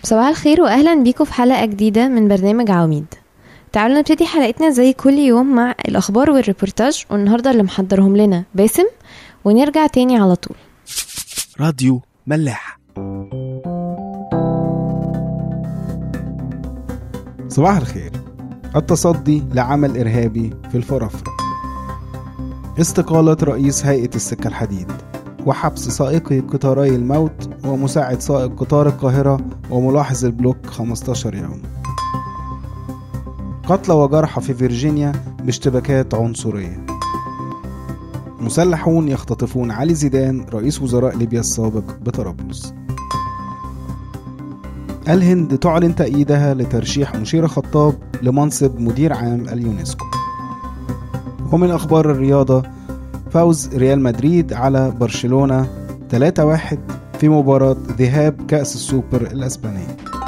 صباح الخير واهلا بيكم في حلقه جديده من برنامج عواميد تعالوا نبتدي حلقتنا زي كل يوم مع الاخبار والريبورتاج والنهارده اللي محضرهم لنا باسم ونرجع تاني على طول راديو ملاح صباح الخير التصدي لعمل إرهابي في الفرافرة استقالة رئيس هيئة السكة الحديد وحبس سائقي قطاري الموت ومساعد سائق قطار القاهرة وملاحظ البلوك 15 يوم قتلى وجرحى في فيرجينيا باشتباكات عنصرية مسلحون يختطفون علي زيدان رئيس وزراء ليبيا السابق بطرابلس الهند تعلن تأييدها لترشيح مشير خطاب لمنصب مدير عام اليونسكو ومن أخبار الرياضة فوز ريال مدريد على برشلونة 3-1 في مباراة ذهاب كأس السوبر الأسباني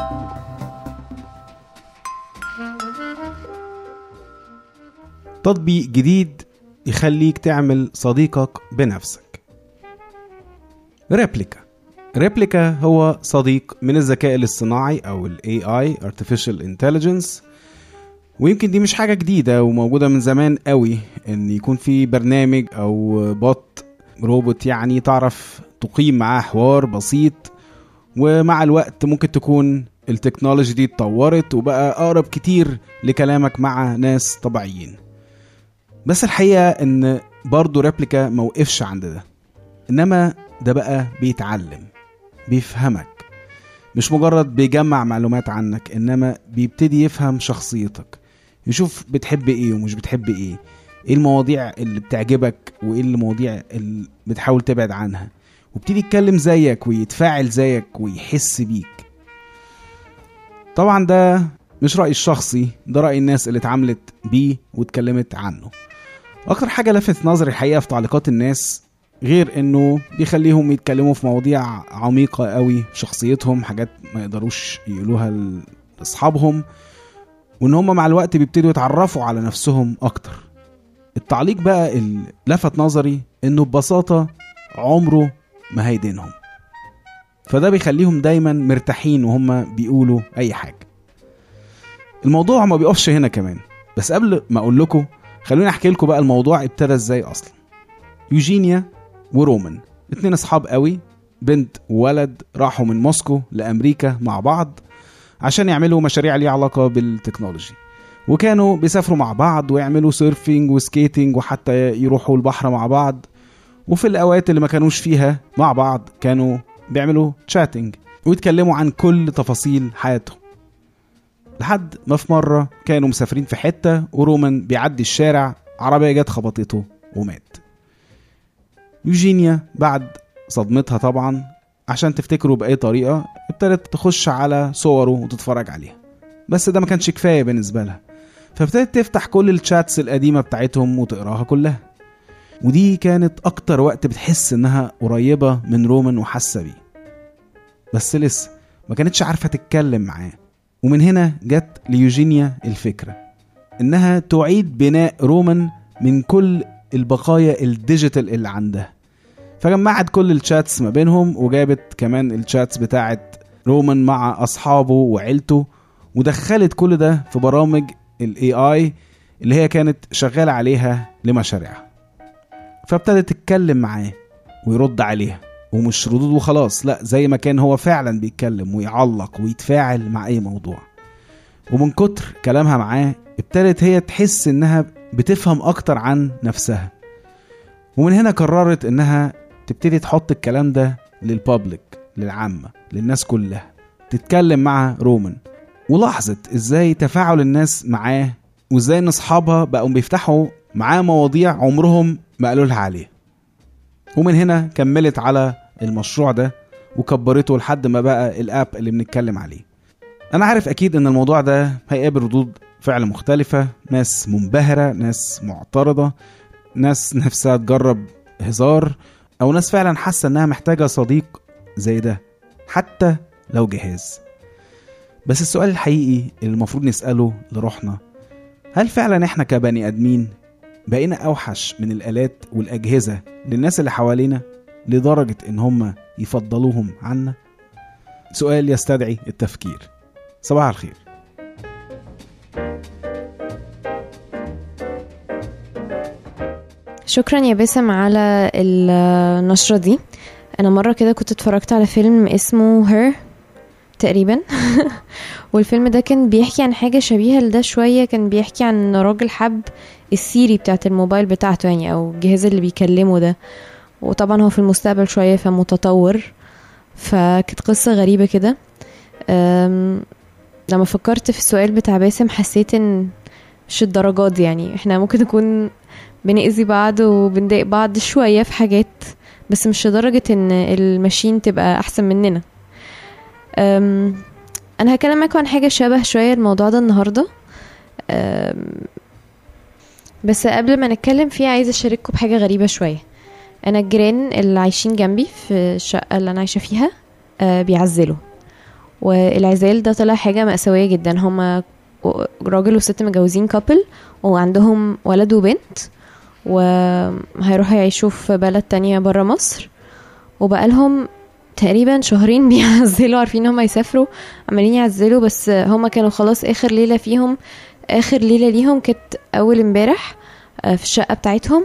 تطبيق جديد يخليك تعمل صديقك بنفسك ريبليكا ريبليكا هو صديق من الذكاء الاصطناعي او ال AI Artificial Intelligence ويمكن دي مش حاجة جديدة وموجودة من زمان قوي ان يكون في برنامج او بوت روبوت يعني تعرف تقيم معاه حوار بسيط ومع الوقت ممكن تكون التكنولوجي دي اتطورت وبقى اقرب كتير لكلامك مع ناس طبيعيين بس الحقيقة ان برضه ريبليكا موقفش عند ده انما ده بقى بيتعلم بيفهمك مش مجرد بيجمع معلومات عنك انما بيبتدي يفهم شخصيتك يشوف بتحب ايه ومش بتحب ايه ايه المواضيع اللي بتعجبك وايه المواضيع اللي بتحاول تبعد عنها وابتدي يتكلم زيك ويتفاعل زيك ويحس بيك طبعا ده مش رأيي الشخصي ده رأي الناس اللي اتعاملت بيه واتكلمت عنه اكتر حاجة لفت نظري الحقيقة في تعليقات الناس غير انه بيخليهم يتكلموا في مواضيع عميقة قوي في شخصيتهم حاجات ما يقدروش يقولوها لاصحابهم وان هم مع الوقت بيبتدوا يتعرفوا على نفسهم اكتر التعليق بقى اللي لفت نظري انه ببساطة عمره ما هيدينهم فده بيخليهم دايما مرتاحين وهم بيقولوا اي حاجة الموضوع ما بيقفش هنا كمان بس قبل ما اقول لكم خلوني احكي لكم بقى الموضوع ابتدى ازاي اصلا يوجينيا ورومان اتنين اصحاب قوي بنت وولد راحوا من موسكو لامريكا مع بعض عشان يعملوا مشاريع ليها علاقه بالتكنولوجي وكانوا بيسافروا مع بعض ويعملوا سيرفينج وسكيتنج وحتى يروحوا البحر مع بعض وفي الاوقات اللي ما كانوش فيها مع بعض كانوا بيعملوا تشاتنج ويتكلموا عن كل تفاصيل حياتهم لحد ما في مرة كانوا مسافرين في حتة ورومان بيعدي الشارع عربية جت خبطته ومات يوجينيا بعد صدمتها طبعا عشان تفتكره بأي طريقة ابتدت تخش على صوره وتتفرج عليها بس ده ما كانش كفاية بالنسبة لها فابتدت تفتح كل الشاتس القديمة بتاعتهم وتقراها كلها ودي كانت أكتر وقت بتحس إنها قريبة من رومان وحاسة بيه بس لسه ما كانتش عارفة تتكلم معاه ومن هنا جت ليوجينيا الفكرة إنها تعيد بناء رومان من كل البقايا الديجيتال اللي عندها فجمعت كل الشاتس ما بينهم وجابت كمان الشاتس بتاعت رومان مع أصحابه وعيلته ودخلت كل ده في برامج الاي اي اللي هي كانت شغالة عليها لمشاريعها فابتدت تتكلم معاه ويرد عليها ومش ردود وخلاص لا زي ما كان هو فعلا بيتكلم ويعلق ويتفاعل مع اي موضوع ومن كتر كلامها معاه ابتدت هي تحس انها بتفهم اكتر عن نفسها ومن هنا قررت انها تبتدي تحط الكلام ده للبابليك للعامة للناس كلها تتكلم مع رومان ولاحظت ازاي تفاعل الناس معاه وازاي ان اصحابها بقوا بيفتحوا معاه مواضيع عمرهم ما قالوا لها عليه ومن هنا كملت على المشروع ده وكبرته لحد ما بقى الاب اللي بنتكلم عليه انا عارف اكيد ان الموضوع ده هيقابل ردود فعل مختلفة ناس منبهرة ناس معترضة ناس نفسها تجرب هزار او ناس فعلا حاسة انها محتاجة صديق زي ده حتى لو جهاز بس السؤال الحقيقي اللي المفروض نسأله لروحنا هل فعلا احنا كبني ادمين بقينا اوحش من الالات والاجهزة للناس اللي حوالينا لدرجة ان هم يفضلوهم عنا سؤال يستدعي التفكير صباح الخير شكرا يا باسم على النشرة دي أنا مرة كده كنت اتفرجت على فيلم اسمه هير تقريبا والفيلم ده كان بيحكي عن حاجة شبيهة لده شوية كان بيحكي عن راجل حب السيري بتاعت الموبايل بتاعته يعني أو الجهاز اللي بيكلمه ده وطبعا هو في المستقبل شوية فمتطور فكانت قصة غريبة كده أم، لما فكرت في السؤال بتاع باسم حسيت ان مش الدرجات دي يعني احنا ممكن نكون بنأذي بعض وبنضايق بعض شوية في حاجات بس مش لدرجة ان الماشين تبقى احسن مننا أم، انا هكلم معاكم عن حاجة شبه شوية الموضوع ده النهاردة أم، بس قبل ما نتكلم فيه عايزة اشارككم بحاجة غريبة شوية انا الجيران اللي عايشين جنبي في الشقة اللي انا عايشة فيها أه، بيعزلوا والعزال ده طلع حاجة مأساوية جدا هما راجل وست متجوزين كابل وعندهم ولد وبنت وهيروحوا يعيشوا في بلد تانية برا مصر وبقالهم تقريبا شهرين بيعزلوا عارفين هم يسافروا عمالين يعزلوا بس هما كانوا خلاص اخر ليلة فيهم اخر ليلة ليهم كانت اول امبارح آه، في الشقة بتاعتهم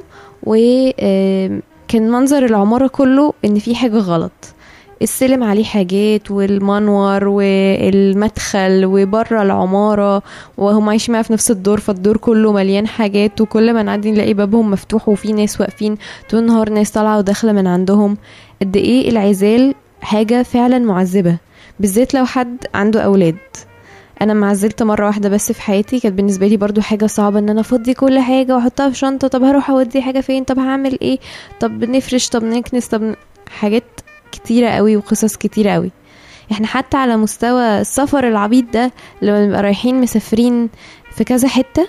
وكان منظر العمارة كله ان في حاجة غلط السلم عليه حاجات والمنور والمدخل وبره العمارة وهم عايشين معايا في نفس الدور فالدور كله مليان حاجات وكل ما نعدي نلاقي بابهم مفتوح وفي ناس واقفين طول النهار ناس طالعة وداخلة من عندهم قد ايه العزال حاجة فعلا معذبة بالذات لو حد عنده أولاد انا معزلت مره واحده بس في حياتي كانت بالنسبه لي برضو حاجه صعبه ان انا افضي كل حاجه واحطها في شنطه طب هروح اودي حاجه فين طب هعمل ايه طب نفرش طب نكنس طب ن- حاجات كتيره قوي وقصص كتيره قوي احنا حتى على مستوى السفر العبيط ده لما نبقى رايحين مسافرين في كذا حته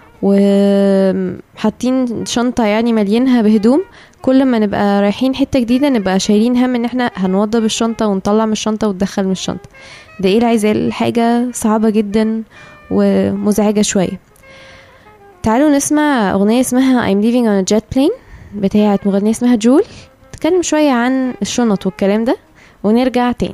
وحاطين شنطه يعني مليانها بهدوم كل ما نبقى رايحين حته جديده نبقى شايلين هم ان احنا هنوضب الشنطه ونطلع من الشنطه وندخل من الشنطه ده ايه العزال حاجة صعبة جدا ومزعجة شوية تعالوا نسمع أغنية اسمها I'm leaving on a jet plane بتاعة مغنية اسمها جول تتكلم شوية عن الشنط والكلام ده ونرجع تاني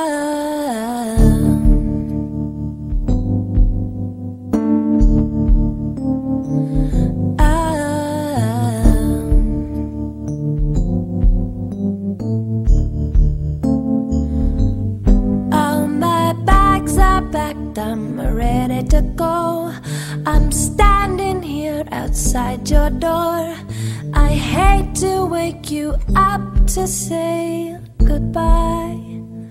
All my bags are packed, I'm ready to go. I'm standing here outside your door. I hate to wake you up to say goodbye.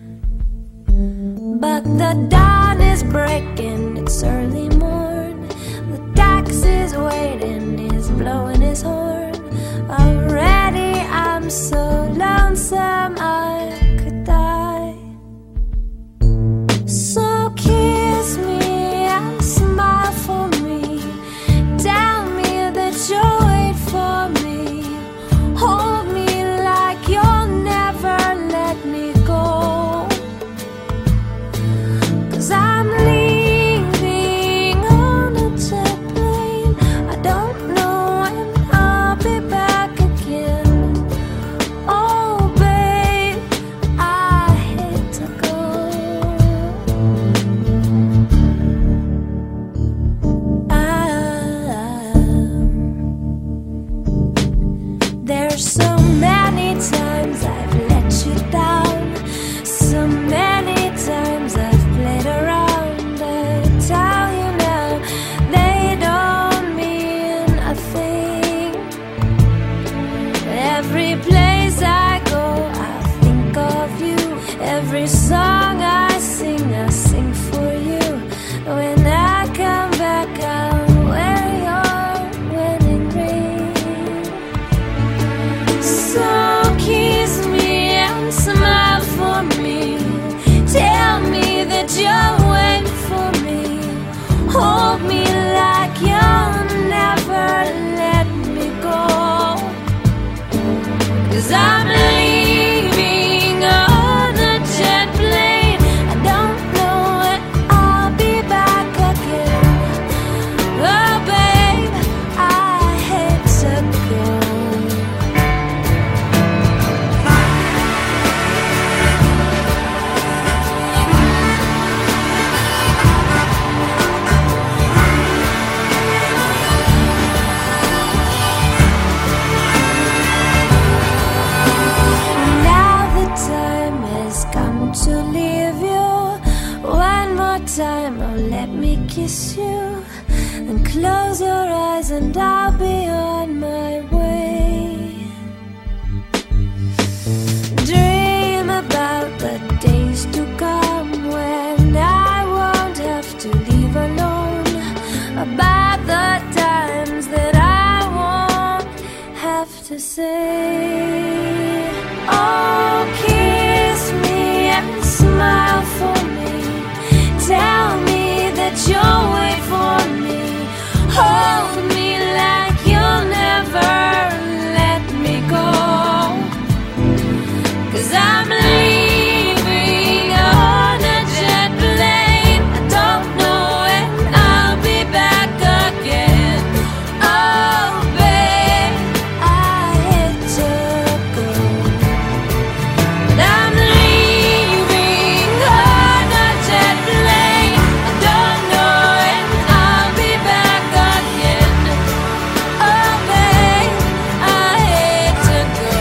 But the dawn is breaking, it's early morn. The taxi's waiting, he's blowing his horn. Already I'm so lonesome I could die. So kiss me and smile for me. Tell me that you'll wait for me. Hold me like you'll never let me go. Cause I'm leaving on a jet plane. I don't know when I'll be back again. Oh, babe, I hate to go. There's so many times I've let you down. So many times I've played around. I tell you now, they don't mean a thing. Every place I go, I think of you. Every song I sing, I sing for you. When I come back, I'll wear your wedding ring. So kiss me and smile for me. Tell me that you're waiting for me. Hold me like you'll never let me go. Cause I'm leaving on a jet plane. I don't know when I'll be back again. Oh, babe, I hate to go. kiss you. And close your eyes, and I'll be on my way. Dream about the days to come when I won't have to leave alone. About the times that I won't have to say, Oh, kiss me and smile for me. Tell me that you'll wait for me. Hold me like you'll never let me go. Cause I'm leaving on a jet plane. I don't know when I'll be back again. Oh, babe, I hate to go. But I'm leaving on a jet plane. I don't know when I'll be back again. Oh, babe, I hate to go.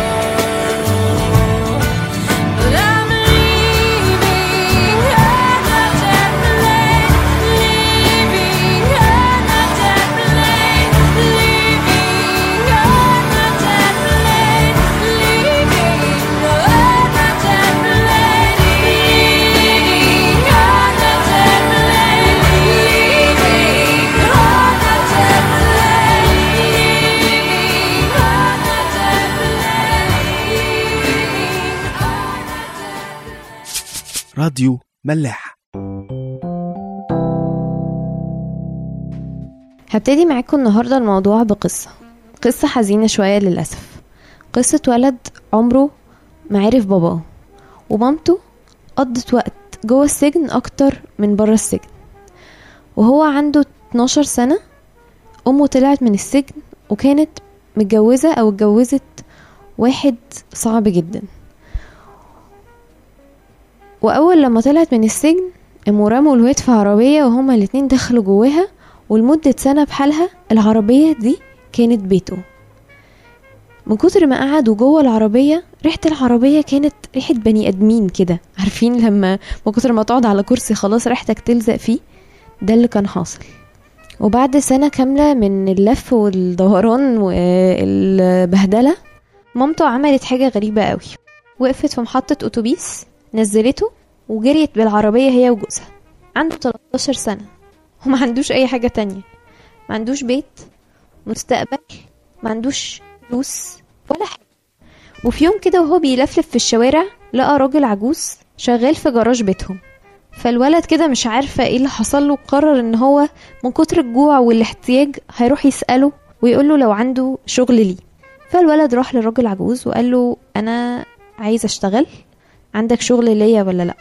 But I'm leaving on a jet plane, leaving on a jet plane, leaving on a jet plane, leaving on a jet plane, leaving on a jet plane, leaving on a jet plane, leaving on a jet plane, leaving on a jet راديو ملاح هبتدي معاكم النهاردة الموضوع بقصة قصة حزينة شوية للأسف قصة ولد عمره ما عرف باباه ومامته قضت وقت جوه السجن أكتر من برا السجن وهو عنده 12 سنة أمه طلعت من السجن وكانت متجوزة أو اتجوزت واحد صعب جدا وأول لما طلعت من السجن قاموا رموا الواد في عربية وهما الاتنين دخلوا جواها ولمدة سنة بحالها العربية دي كانت بيته من كتر ما قعدوا جوه العربية ريحة العربية كانت ريحة بني آدمين كده عارفين لما من كتر ما تقعد على كرسي خلاص ريحتك تلزق فيه ده اللي كان حاصل وبعد سنة كاملة من اللف والدوران والبهدلة مامته عملت حاجة غريبة قوي وقفت في محطة أتوبيس نزلته وجريت بالعربية هي وجوزها عنده 13 سنة وما عندوش أي حاجة تانية ما عندوش بيت مستقبل ما عندوش فلوس ولا حاجة وفي يوم كده وهو بيلفلف في الشوارع لقى راجل عجوز شغال في جراج بيتهم فالولد كده مش عارفة ايه اللي حصل له قرر ان هو من كتر الجوع والاحتياج هيروح يسأله ويقول له لو عنده شغل ليه فالولد راح للراجل عجوز وقال له انا عايز اشتغل عندك شغل ليا ولا لا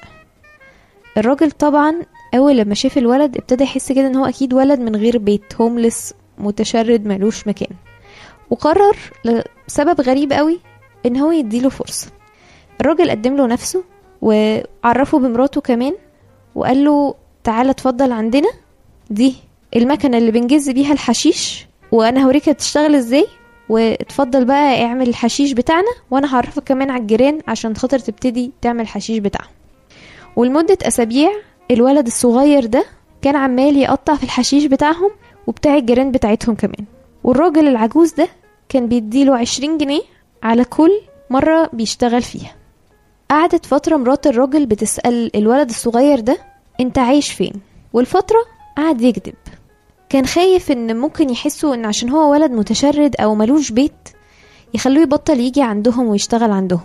الراجل طبعا اول لما شاف الولد ابتدى يحس كده ان هو اكيد ولد من غير بيت هوملس متشرد ملوش مكان وقرر لسبب غريب قوي ان هو يديله فرصة الراجل قدم له نفسه وعرفه بمراته كمان وقال له تعالى اتفضل عندنا دي المكنة اللي بنجز بيها الحشيش وانا هوريك تشتغل ازاي واتفضل بقى اعمل الحشيش بتاعنا وانا هعرفك كمان على الجيران عشان خاطر تبتدي تعمل الحشيش بتاعهم ولمدة اسابيع الولد الصغير ده كان عمال يقطع في الحشيش بتاعهم وبتاع الجيران بتاعتهم كمان والراجل العجوز ده كان بيديله عشرين جنيه على كل مرة بيشتغل فيها قعدت فترة مرات الراجل بتسأل الولد الصغير ده انت عايش فين والفترة قعد يكذب كان خايف ان ممكن يحسوا ان عشان هو ولد متشرد او ملوش بيت يخلوه يبطل يجي عندهم ويشتغل عندهم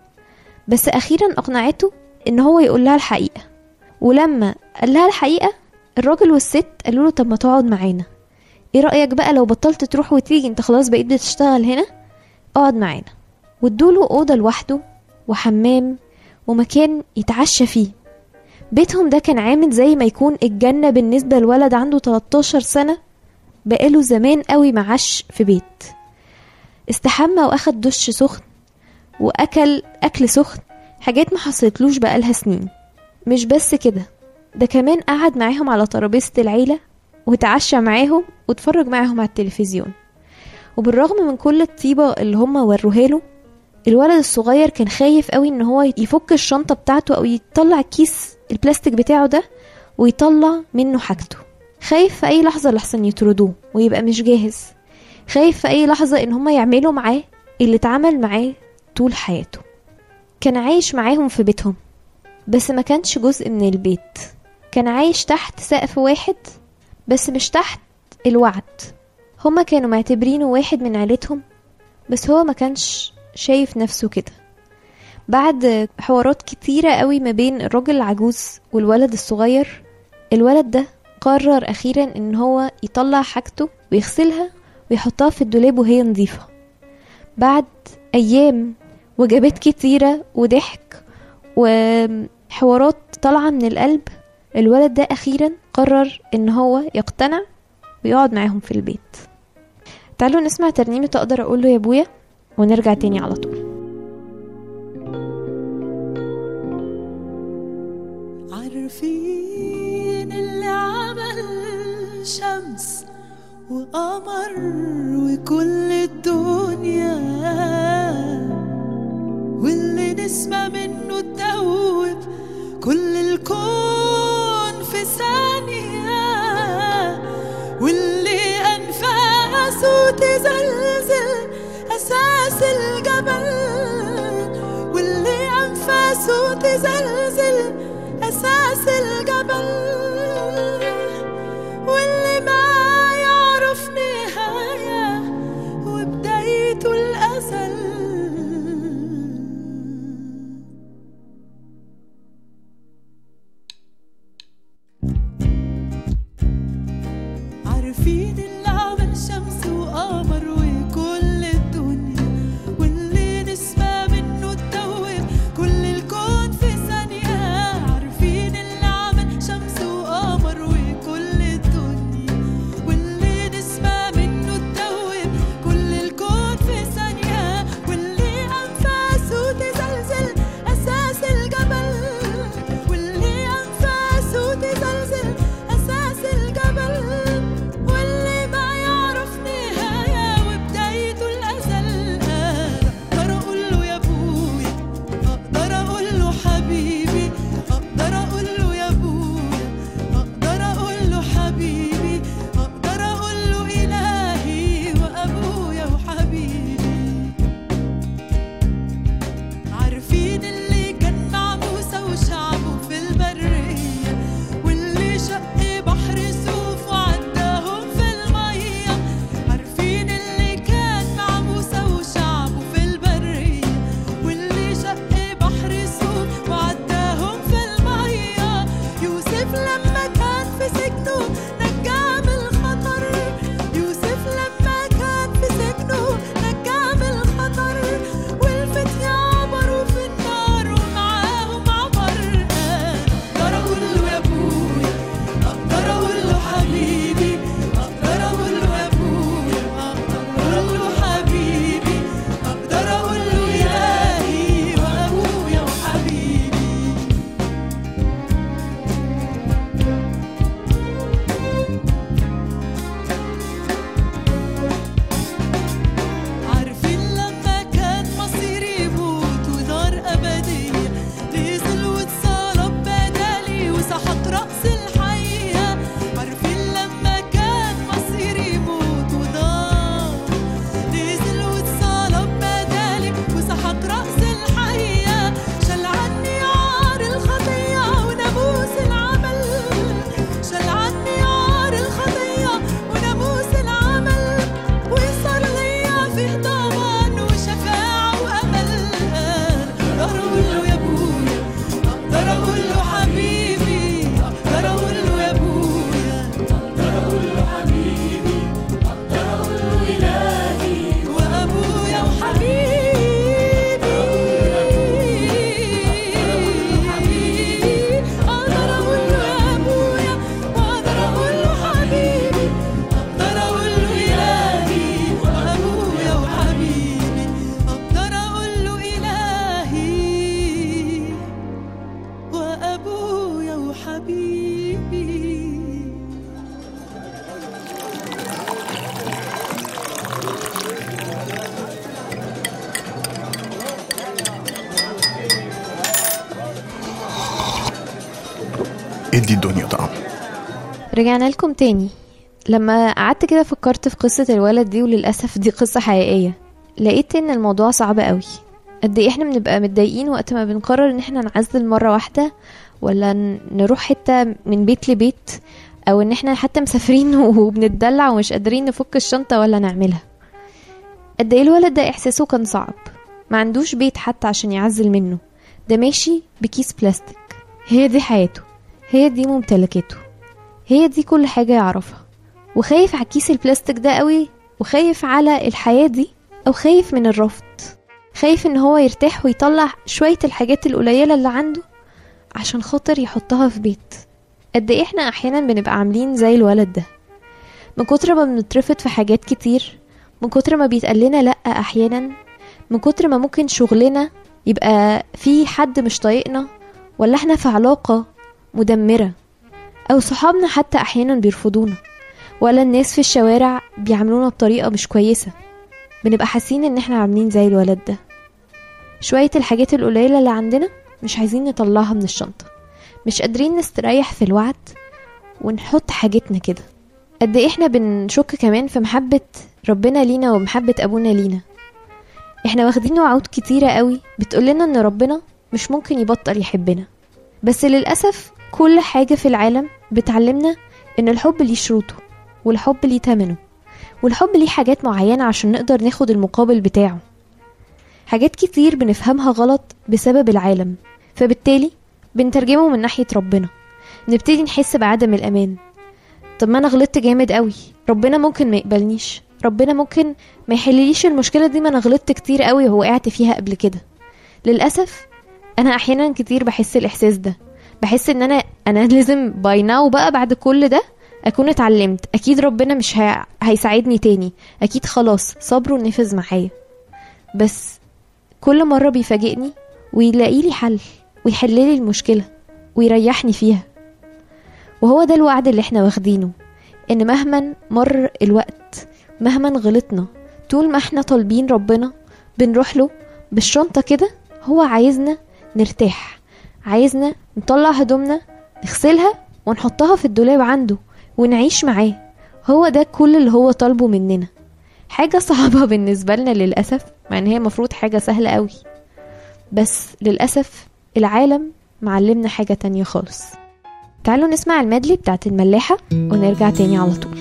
بس اخيرا اقنعته ان هو يقول لها الحقيقة ولما قال لها الحقيقة الراجل والست قالوا له طب ما تقعد معانا ايه رأيك بقى لو بطلت تروح وتيجي انت خلاص بقيت بتشتغل هنا اقعد معانا وادوله أوضة لوحده وحمام ومكان يتعشى فيه بيتهم ده كان عامل زي ما يكون الجنة بالنسبة لولد عنده 13 سنة بقاله زمان قوي معاش في بيت استحمى واخد دش سخن واكل اكل سخن حاجات ما حصلتلوش بقالها سنين مش بس كده ده كمان قعد معاهم على ترابيزة العيلة وتعشى معاهم واتفرج معاهم على التلفزيون وبالرغم من كل الطيبة اللي هم وروها له الولد الصغير كان خايف قوي ان هو يفك الشنطة بتاعته او يطلع كيس البلاستيك بتاعه ده ويطلع منه حاجته خايف في اي لحظة لحسن يطردوه ويبقى مش جاهز خايف في اي لحظة ان هما يعملوا معاه اللي اتعمل معاه طول حياته كان عايش معاهم في بيتهم بس ما كانش جزء من البيت كان عايش تحت سقف واحد بس مش تحت الوعد هما كانوا معتبرينه واحد من عيلتهم بس هو ما كانش شايف نفسه كده بعد حوارات كتيرة قوي ما بين الراجل العجوز والولد الصغير الولد ده قرر أخيرا إن هو يطلع حاجته ويغسلها ويحطها في الدولاب وهي نظيفة بعد أيام وجبات كتيرة وضحك وحوارات طالعة من القلب الولد ده أخيرا قرر إن هو يقتنع ويقعد معاهم في البيت تعالوا نسمع ترنيمة أقدر أقوله يا أبويا ونرجع تاني على طول عارفين اللي عمل شمس وقمر وكل الدنيا واللي نسمة منه تدوب كل الكون في ثانية واللي أنفاسه تزلزل أساس الجبل واللي أنفاسه تزلزل أساس الجبل واللي ما يعرف نهاية وبدايته الأزل عارفين اللي عمل شمس وقمر وكل الدنيا واللي نسمة منه تدوب كل الكون في ثانية عارفين اللي عمل شمس وقمر وكل الدنيا واللي نسمة منه تدوب كل الكون في ثانية واللي أنفاسه تزلزل أساس الجبل واللي أنفاسه تزلزل أساس الجبل واللي ما يعرف نهاية وبدايته الأزل أقدر أقول له يا أبويا أقدر أقول له حبيبي أقدر أقول له يا أبويا أقدر أقول له حبيبي أقدر أقول له إلهي وأبويا وحبيبي عارفين اللي كان مع موسى وشعبه في البرية واللي شق بحر سوف وعداهم في المية عارفين اللي كان مع موسى وشعبه في البرية واللي شق بحر سوف وعداهم في المية يوسف لما كان في سجنه نجاه من الخطر يوسف لما كان في سجنه نجاه من الخطر والفتية عبروا في النار ومعاهم عبر أقدر أقول له يا أبويا أقدر أقول له حبيبي أقدر أقول له يا أبويا أقدر أقول له حبيبي أقدر أقول له إلهي وأبويا وحبيبي عارفين لما كان مصيري يموت ودار أبدية نزل واتصلب بدالي وسحق رأس الحية عارفين لما كان مصيري يموت ودار نزل واتصلب بدالي وسحق رأس الحية شال عني عار الخطية وناموس العمل شال عني عار الخطية وناموس العمل وصار ليا فيه ضمان وشفاعة وأمل أقدر أقول له يا أبويا أقدر أقول له حبيبي أقدر أقول له يا أبويا أقدر أقول له حبيبي أقدر أقول له إلهي وأبويا وحبيبي أقدر أقول له يا أبويا وأقدر أقول له حبيبي أقدر أقول له إلهي وأبويا وحبيبي أقدر أقول له إلهي وأبويا وحبيبي ادي الدنيا طعم رجعنا لكم تاني لما قعدت كده فكرت في قصة الولد دي وللأسف دي قصة حقيقية لقيت ان الموضوع صعب قوي قد ايه احنا بنبقى متضايقين وقت ما بنقرر ان احنا نعزل مرة واحدة ولا ن- نروح حتة من بيت لبيت او ان احنا حتى مسافرين وبنتدلع ومش قادرين نفك الشنطة ولا نعملها قد ايه الولد ده احساسه كان صعب ما عندوش بيت حتى عشان يعزل منه ده ماشي بكيس بلاستيك هي دي حياته هي دي ممتلكاته هي دي كل حاجة يعرفها وخايف على كيس البلاستيك ده قوي وخايف على الحياة دي أو خايف من الرفض خايف ان هو يرتاح ويطلع شوية الحاجات القليلة اللي عنده عشان خاطر يحطها في بيت قد ايه احنا احيانا بنبقى عاملين زي الولد ده من كتر ما بنترفض في حاجات كتير من كتر ما بيتقال لنا لا احيانا من كتر ما ممكن شغلنا يبقى في حد مش طايقنا ولا احنا في علاقة مدمرة او صحابنا حتى احيانا بيرفضونا ولا الناس في الشوارع بيعاملونا بطريقة مش كويسة بنبقى حاسين ان احنا عاملين زي الولد ده شوية الحاجات القليلة اللي عندنا مش عايزين نطلعها من الشنطة مش قادرين نستريح في الوعد ونحط حاجتنا كده قد ايه احنا بنشك كمان في محبة ربنا لينا ومحبة ابونا لينا احنا واخدين وعود كتيرة قوي بتقولنا ان ربنا مش ممكن يبطل يحبنا بس للأسف كل حاجة في العالم بتعلمنا ان الحب ليه شروطه والحب ليه تمنه والحب ليه حاجات معينة عشان نقدر ناخد المقابل بتاعه حاجات كتير بنفهمها غلط بسبب العالم فبالتالي بنترجمه من ناحية ربنا نبتدي نحس بعدم الأمان طب ما أنا غلطت جامد قوي ربنا ممكن ما يقبلنيش ربنا ممكن ما يحلليش المشكلة دي ما أنا غلطت كتير قوي ووقعت فيها قبل كده للأسف أنا أحيانا كتير بحس الإحساس ده بحس إن أنا أنا لازم باي ناو بقى بعد كل ده أكون اتعلمت أكيد ربنا مش هي... هيساعدني تاني أكيد خلاص صبره نفذ معايا بس كل مرة بيفاجئني ويلاقي لي حل ويحل لي المشكلة ويريحني فيها وهو ده الوعد اللي احنا واخدينه ان مهما مر الوقت مهما غلطنا طول ما احنا طالبين ربنا بنروح له بالشنطة كده هو عايزنا نرتاح عايزنا نطلع هدومنا نغسلها ونحطها في الدولاب عنده ونعيش معاه هو ده كل اللي هو طالبه مننا حاجة صعبة بالنسبة لنا للأسف مع ان هي مفروض حاجة سهلة قوي بس للأسف العالم معلمنا حاجة تانية خالص تعالوا نسمع المادلي بتاعت الملاحة ونرجع تاني على طول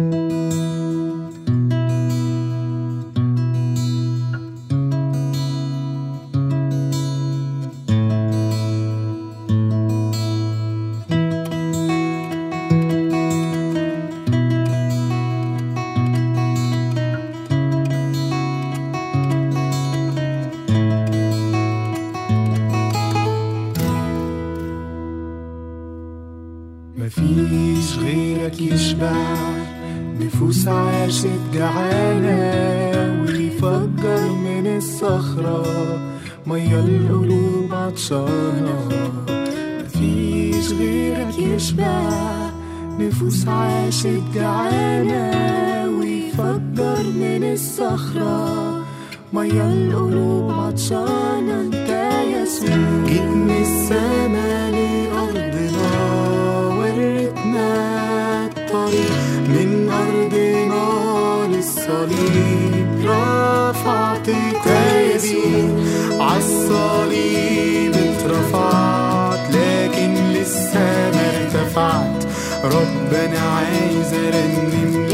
مفيش غيرك يشبع نفوس عاشت جعانة ويفجر من الصخرة مية القلوب عطشانة مفيش غيرك يشبع نفوس عاشت جعانة ويفجر من الصخرة مية القلوب عطشانة انت يسوع جيت من السما لأرضنا وريتنا الطريق من أرضنا للصليب رفعت قلبي عالصليب اترفعت لكن لسه ما ارتفعت ربنا عايز ارنم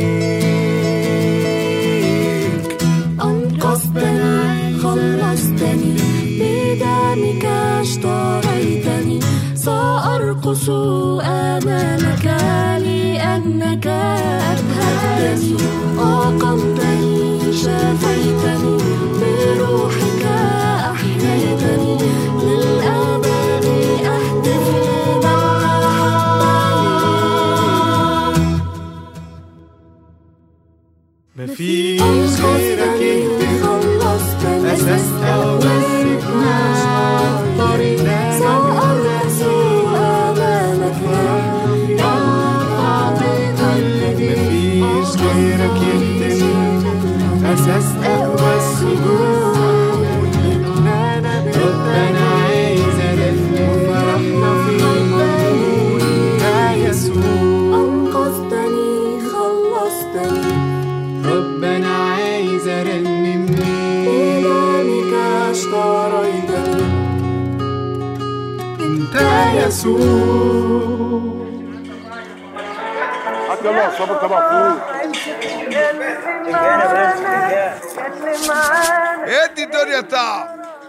ليك أنقذتني خلصتني بدمك اشتريتني سأرقص أمامك لأنك أبهجتني أقمتني شفيتني بروحك أحييتني للأبد أهتف لمن أحبني مفيش غيرك يهدم أساس أولنا طريقنا سأرقص أمامك مفيش غيرك يهدم أساس أقوى يسوع حتى يلا صبر تبع فوق ادي الدنيا تعب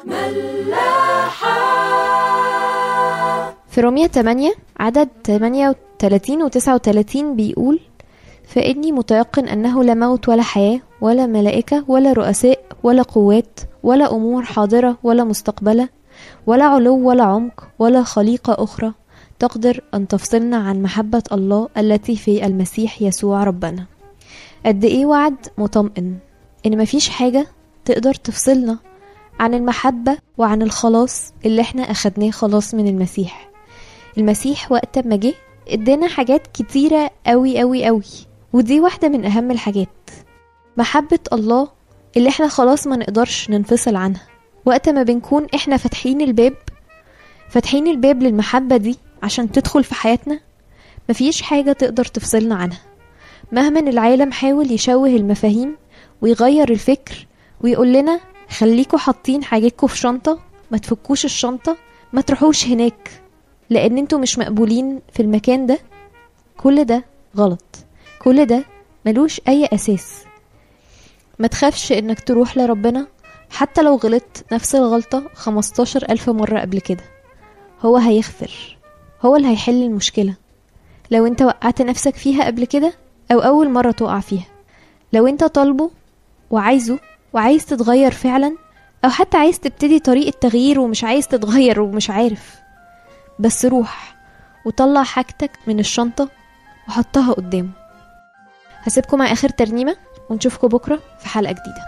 في رومية 8 عدد 38 و 39 بيقول فإني متيقن أنه لا موت ولا حياة ولا ملائكة ولا رؤساء ولا قوات ولا أمور حاضرة ولا مستقبلة ولا علو ولا عمق ولا خليقة أخرى تقدر أن تفصلنا عن محبة الله التي في المسيح يسوع ربنا قد إيه وعد مطمئن إن مفيش حاجة تقدر تفصلنا عن المحبة وعن الخلاص اللي احنا أخدناه خلاص من المسيح المسيح وقت ما جه ادانا حاجات كتيرة قوي قوي قوي ودي واحدة من أهم الحاجات محبة الله اللي احنا خلاص ما نقدرش ننفصل عنها وقت ما بنكون احنا فاتحين الباب فاتحين الباب للمحبة دي عشان تدخل في حياتنا مفيش حاجة تقدر تفصلنا عنها مهما العالم حاول يشوه المفاهيم ويغير الفكر ويقول لنا خليكوا حاطين حاجاتكوا في شنطة ما تفكوش الشنطة ما تروحوش هناك لان انتوا مش مقبولين في المكان ده كل ده غلط كل ده ملوش اي اساس ما تخافش انك تروح لربنا حتى لو غلطت نفس الغلطة خمستاشر ألف مرة قبل كده هو هيغفر هو اللي هيحل المشكلة لو انت وقعت نفسك فيها قبل كده أو أول مرة تقع فيها لو انت طالبه وعايزه وعايز تتغير فعلا أو حتى عايز تبتدي طريقة تغيير ومش عايز تتغير ومش عارف بس روح وطلع حاجتك من الشنطة وحطها قدامه هسيبكم مع آخر ترنيمة ونشوفكم بكرة في حلقة جديدة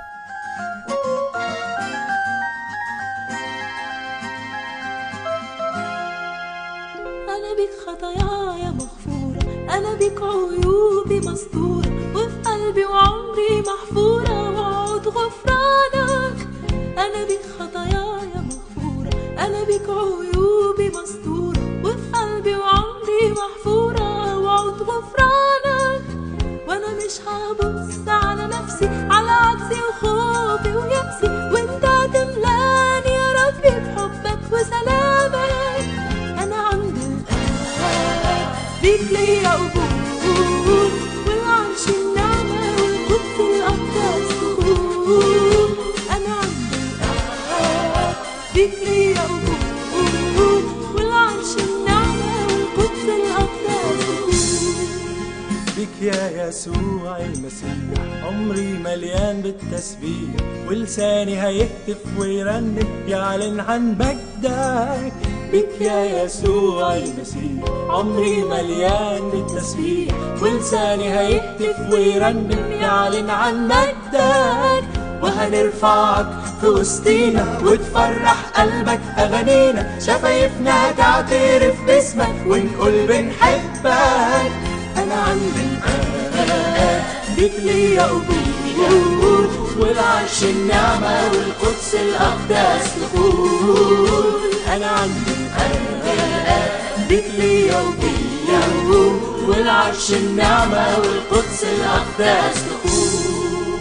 أنا بيك خطاياي مغفورة أنا بيك عيوبي مستورة وفي قلبي وعمري محفورة وعود غفرانك أنا بيك خطاياي مغفورة أنا بيك عيوبي مستورة وفي قلبي وعمري محفورة وعود غفرانك وأنا مش هبص على نفسي على عجزي وخوفي ويأسي وأنت هتملاني يا ربي بحبك وسلامك أنا عند الآن بيك ليا قبول والعرش النعمة والقدس الأقدس دخول أنا عند الآن بيك ليا قبول والعرش النعمة والقدس الأقدس دخول بك يا يسوع المسيح عمري مليان بالتسبيح ولساني هيهتف ويرنم يعلن عن مجدك بك يا يسوع المسيح عمري مليان بالتسبيح ولساني هيهتف ويرنم يعلن عن مجدك وهنرفعك في وسطينا وتفرح قلبك أغانينا شفايفنا هتعترف باسمك ونقول بنحبك أنا عندي الآن بك ليا قبول والعرش النعمة والقدس الأقداس دخول أنا عندي الآن بك ليا قبول والعرش النعمة والقدس الأقداس دخول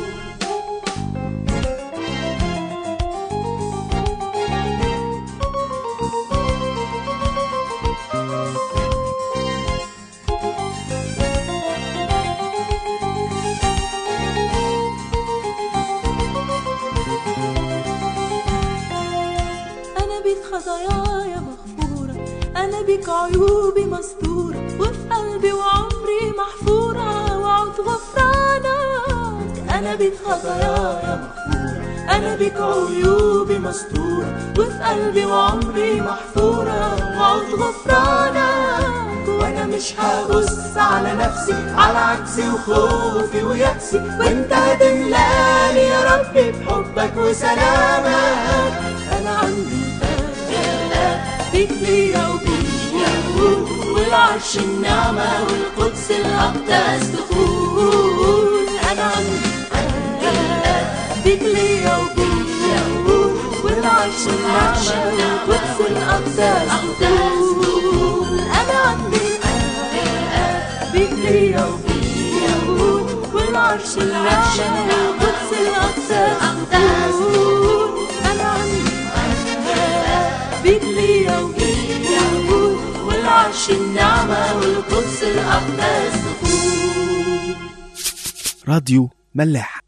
أنا بيك خطاياي مغفورة أنا بيك عيوبي مستورة وفي قلبي وعمري محفورة وعود غفرانك أنا بيك خطاياي مغفورة أنا بيك عيوبي مستورة وفي قلبي وعمري محفورة وعود غفرانك وانا مش هبص على نفسي على عجزي وخوفي ويأسي وانت هتملاني يا ربي بحبك وسلامك انا عندي بيك ليا وبيك والعرش النعمة والقدس الأقداس دخول أنا عندي بيك ليا وبيك والعرش النعمة والقدس الأقداس دخول أنا عندي بيك ليا وبيك والعرش النعمة والقدس الأقداس دخول أنا عندي بيك ليا وبيك عرش النعمة والقدس الأقداس دخول راديو ملاح